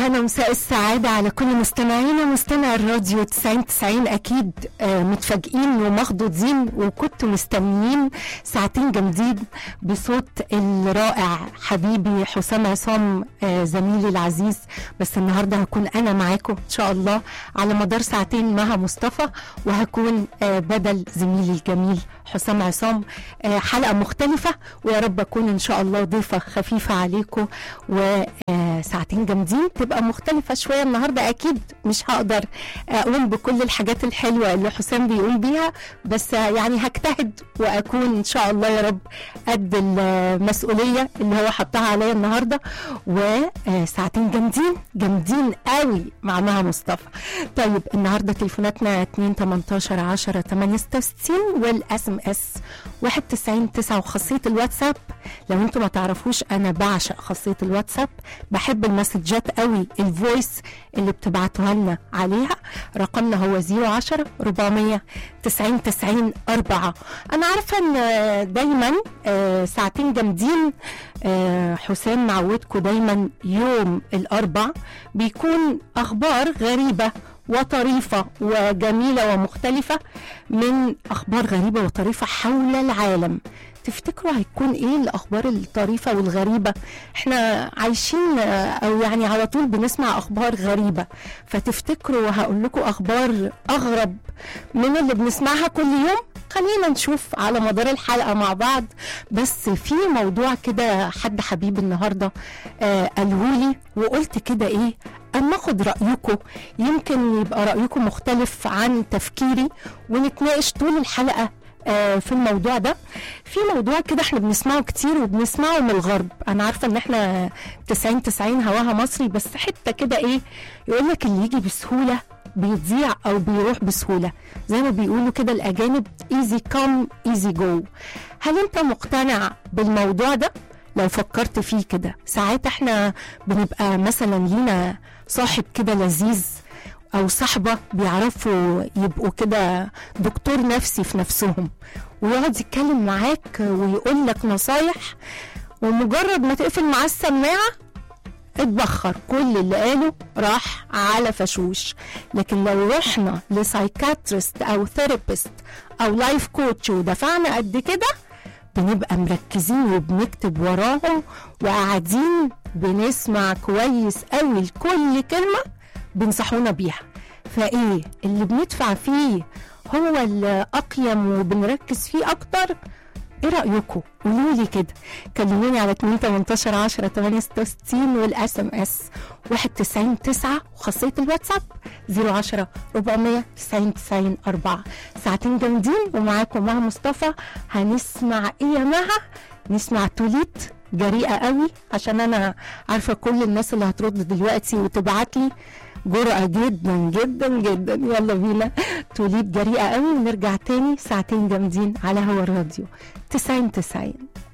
الهنا ومساء السعادة على كل مستمعينا ومستمع الراديو 90 90 أكيد آه، متفاجئين ومخضوضين وكنتوا مستنيين ساعتين جامدين بصوت الرائع حبيبي حسام عصام آه، زميلي العزيز بس النهاردة هكون أنا معاكم إن شاء الله على مدار ساعتين مع مصطفى وهكون آه، بدل زميلي الجميل حسام عصام آه، حلقة مختلفة ويا رب أكون إن شاء الله ضيفة خفيفة عليكم وساعتين جامدين تبقى مختلفة شوية النهاردة أكيد مش هقدر أقوم بكل الحاجات الحلوة اللي حسام بيقوم بيها بس آه، يعني هجتهد وأكون إن شاء الله يا رب قد المسؤولية اللي هو حطها عليا النهاردة وساعتين جامدين جامدين قوي مع مها مصطفى طيب النهارده تليفوناتنا 2 18 10 8 66 والاس ام اس 91 9 وخاصيه الواتساب لو انتم ما تعرفوش انا بعشق خاصيه الواتساب بحب المسجات قوي الفويس اللي بتبعتوها لنا عليها رقمنا هو 010 400 90 90 4 انا عارفه ان دايما آه، ساعتين جامدين آه، حسام معودكم دايما يوم الاربع بيكون اخبار غريبه وطريفة وجميلة ومختلفة من أخبار غريبة وطريفة حول العالم تفتكروا هيكون ايه الاخبار الطريفه والغريبه احنا عايشين آه، او يعني على طول بنسمع اخبار غريبه فتفتكروا هقول لكم اخبار اغرب من اللي بنسمعها كل يوم خلينا نشوف على مدار الحلقه مع بعض بس في موضوع كده حد حبيب النهارده آه قالهولي وقلت كده ايه اما اخد رايكم يمكن يبقى رايكم مختلف عن تفكيري ونتناقش طول الحلقه آه، في الموضوع ده في موضوع كده احنا بنسمعه كتير وبنسمعه من الغرب انا عارفه ان احنا 90 90 هواها مصري بس حته كده ايه يقول لك اللي يجي بسهوله بيضيع او بيروح بسهوله زي ما بيقولوا كده الاجانب ايزي كام ايزي جو هل انت مقتنع بالموضوع ده لو فكرت فيه كده ساعات احنا بنبقى مثلا لينا صاحب كده لذيذ او صاحبه بيعرفوا يبقوا كده دكتور نفسي في نفسهم ويقعد يتكلم معاك ويقول لك نصايح ومجرد ما تقفل معاه السماعه اتبخر كل اللي قاله راح على فشوش لكن لو رحنا لسايكاتريست او ثيرابيست او لايف كوتش ودفعنا قد كده بنبقى مركزين وبنكتب وراهم وقاعدين بنسمع كويس قوي لكل كلمه بينصحونا بيها فايه اللي بندفع فيه هو الاقيم وبنركز فيه اكتر ايه رايكم قولوا لي كده كلموني على 2 18 10 8 66 والاس ام اس 91 9 وخاصيه الواتساب 010 400 90 90 4 ساعتين جامدين ومعاكم مها مصطفى هنسمع ايه يا مها نسمع توليت جريئه قوي عشان انا عارفه كل الناس اللي هترد دلوقتي وتبعت لي جرأة جدا جدا جدا يلا بينا توليد جريئة قوي ونرجع تاني ساعتين جامدين على هوا الراديو 90 90